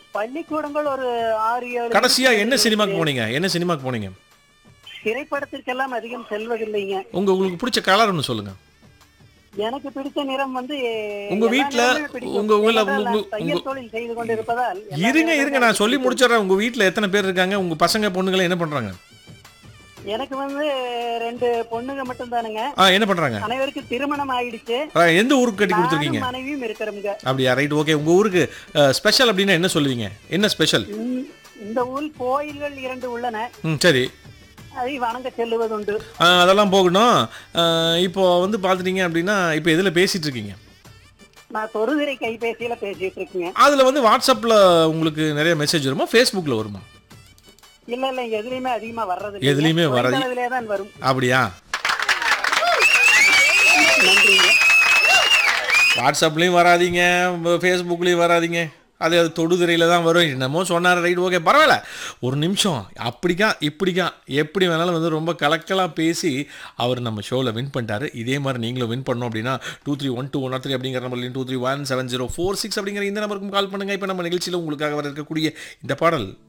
பள்ளிக்கூடங்கள் ஒரு ஆறு ஏழு கடைசியா என்ன சினிமாக்கு போனீங்க என்ன சினிமாக்கு போனீங்க திரைப்படத்திற்கெல்லாம் அதிகம் செல்வதில்லைங்க உங்க உங்களுக்கு பிடிச்ச கலர் ஒன்று சொல்லுங்க எனக்கு பிடித்த நிறம் வந்து உங்க எல்லா வீட்ல, நிறமுமே பிடிக்கும். உங்க ஊர்ல ஏனென்றால் உங்க- நான் தையல் உங்க- தொழில் செய்து கொண்டிருப்பதால் எல்லா இருங்க நிறமுமே இருங்க நான் எனக்கு சொல்லி பிடிக்கும். முடிச்சிடுறேன் உங்க வீட்ல எத்தனை பேர் இருக்காங்க உங்க பசங்க பொண்ணுங்களை என்ன பண்றாங்க எனக்கு வந்து ரெண்டு பொண்ணுங்க மட்டும் தானுங்க ஆ என்ன பண்றாங்க அனைவருக்கும் திருமணம் ஆயிடுச்சு ஆ, எந்த ஊருக்கு கட்டி கொடுத்துருக்கீங்க நானும் மனைவியும் இருக்கிறோமுங்க அப்படியா ரைட் ஓகே உங்க ஊருக்கு ஸ்பெஷல் அப்படின்னா என்ன சொல்லுவீங்க என்ன ஸ்பெஷல் இந்த- இந்த ஊரில் கோயில்கள் இரண்டு உள்ளன ம் சரி அதை வணங்க செல்லுவதுண்டு ஆ, அதெல்லாம் போகணும் ஆ, இப்போ வந்து பார்த்துட்டீங்க அப்படின்னா இப்போ எதில் பேசிட்டு இருக்கீங்க நான் தொடுதிரை கைபேசியில பேசிட்டு இருக்கேங்க அதில் வந்து வாட்ஸ்அப்பில் உங்களுக்கு நிறைய மெசேஜ் வருமா ஃபேஸ்புக்கில் வருமா இல்ல இல்ல இங்க எதுலயுமே அதிகமா வர்றது எதுலயுமே வராது. அதுலயே தான் வரும் அப்படியா நன்றிங்க வாட்ஸ்அப்லேயும் வராதீங்க ஃபேஸ்புக்லேயும் வராதீங்க அது அது தொடுதிரையில் தான் வரும் என்னமோ சொன்னார் ரைட் ஓகே பரவாயில்ல ஒரு நிமிஷம் அப்படிக்கா இப்படிக்கா எப்படி வேணாலும் வந்து ரொம்ப கலக்கலாக பேசி அவர் நம்ம ஷோவில் வின் பண்ணிட்டாரு இதே மாதிரி நீங்களும் வின் பண்ணோம் அப்படின்னா two three one two one three அப்படிங்கிற நம்பர்லையும் two three one seven zero four six அப்படிங்கிற இந்த நம்பருக்கும் கால் பண்ணுங்கள் இப்போ நம்ம நிகழ்ச்சியில் உங்களுக்காக வர இருக்கக்கூடிய இந்த பாடல்